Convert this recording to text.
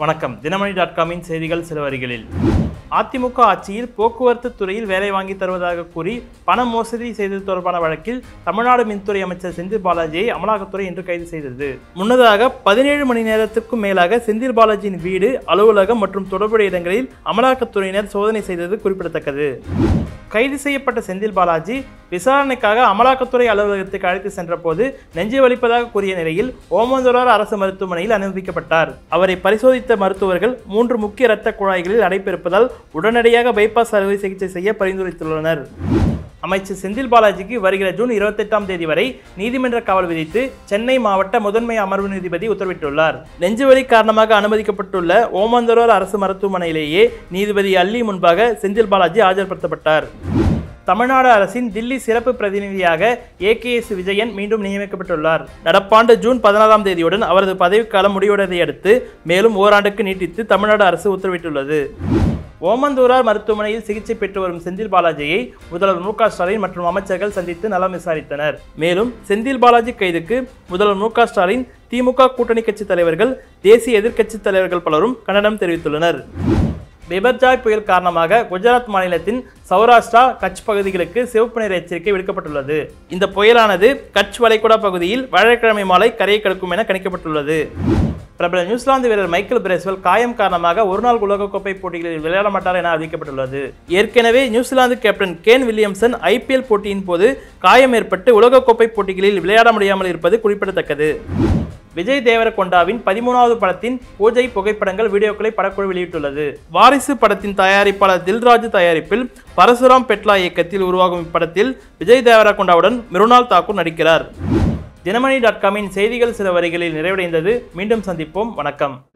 வணக்கம் தினமணி டாட் காமின் செய்திகள் சில வரிகளில் அதிமுக ஆட்சியில் போக்குவரத்து துறையில் வேலை வாங்கி தருவதாக கூறி பண மோசடி செய்தது தொடர்பான வழக்கில் தமிழ்நாடு மின்துறை அமைச்சர் செந்தில் பாலாஜியை அமலாக்கத்துறை இன்று கைது செய்தது முன்னதாக பதினேழு மணி நேரத்திற்கும் மேலாக செந்தில் பாலாஜியின் வீடு அலுவலகம் மற்றும் தொடர்புடைய இடங்களில் அமலாக்கத்துறையினர் சோதனை செய்தது குறிப்பிடத்தக்கது கைது செய்யப்பட்ட செந்தில் பாலாஜி விசாரணைக்காக அமலாக்கத்துறை அலுவலகத்துக்கு அழைத்து சென்றபோது நெஞ்சு வலிப்பதாக கூறிய நிலையில் ஓமந்தூரார் அரசு மருத்துவமனையில் அனுமதிக்கப்பட்டார் அவரை பரிசோதித்த மருத்துவர்கள் மூன்று முக்கிய இரத்த குழாய்களில் அடைப்பு இருப்பதால் உடனடியாக பைபாஸ் அறுவை சிகிச்சை செய்ய பரிந்துரைத்துள்ளனர் அமைச்சர் செந்தில் பாலாஜிக்கு வருகிற ஜூன் இருபத்தெட்டாம் தேதி வரை நீதிமன்ற காவல் விதித்து சென்னை மாவட்ட முதன்மை அமர்வு நீதிபதி உத்தரவிட்டுள்ளார் நெஞ்சுவலி காரணமாக அனுமதிக்கப்பட்டுள்ள ஓமந்தூரார் அரசு மருத்துவமனையிலேயே நீதிபதி அல்லி முன்பாக செந்தில் பாலாஜி ஆஜர்படுத்தப்பட்டார் தமிழ்நாடு அரசின் தில்லி சிறப்பு பிரதிநிதியாக ஏகேஎஸ் விஜயன் மீண்டும் நியமிக்கப்பட்டுள்ளார் நடப்பாண்டு ஜூன் பதினாறாம் தேதியுடன் அவரது பதவிக்காலம் முடிவடைவதை அடுத்து மேலும் ஓராண்டுக்கு நீட்டித்து தமிழ்நாடு அரசு உத்தரவிட்டுள்ளது ஓமந்தூரார் மருத்துவமனையில் சிகிச்சை பெற்று வரும் செந்தில் பாலாஜியை முதல்வர் மு க ஸ்டாலின் மற்றும் அமைச்சர்கள் சந்தித்து நலம் விசாரித்தனர் மேலும் செந்தில் பாலாஜி கைதுக்கு முதல்வர் மு க ஸ்டாலின் திமுக கூட்டணி கட்சி தலைவர்கள் தேசிய எதிர்க்கட்சி தலைவர்கள் பலரும் கண்டனம் தெரிவித்துள்ளனர் பிபர்ஜாய் புயல் காரணமாக குஜராத் மாநிலத்தின் சௌராஷ்டிரா கட்ச் பகுதிகளுக்கு சிவப்பு நிற எச்சரிக்கை விடுக்கப்பட்டுள்ளது இந்த புயலானது கட்ச் வளைகுடா பகுதியில் வியாழக்கிழமை மாலை கரையை கடக்கும் என கணிக்கப்பட்டுள்ளது பிரபல நியூசிலாந்து வீரர் மைக்கேல் பிரேஸ்வெல் காயம் காரணமாக ஒருநாள் உலகக்கோப்பை போட்டிகளில் விளையாட மாட்டார் என அறிவிக்கப்பட்டுள்ளது ஏற்கனவே New Zealand captain Kane Williamson IPL போட்டியின் போது காயம் ஏற்பட்டு உலகக்கோப்பை போட்டிகளில் விளையாட முடியாமல் இருப்பது குறிப்பிடத்தக்கது விஜய் தேவரகொண்டாவின் பதிமூணாவது படத்தின் பூஜை புகைப்படங்கள் வீடியோக்களை படக்குழு வெளியிட்டுள்ளது வாரிசு படத்தின் தயாரிப்பாளர் தில்ராஜு தயாரிப்பில் பரசுராம் பெட்லா இயக்கத்தில் உருவாகும் இப்படத்தில் விஜய் தேவரகொண்டாவுடன் மிருனால் தாக்கூர் நடிக்கிறார் தினமணி டாட் காமின் செய்திகள் சில வரிகளில் நிறைவடைந்தது மீண்டும் சந்திப்போம் வணக்கம்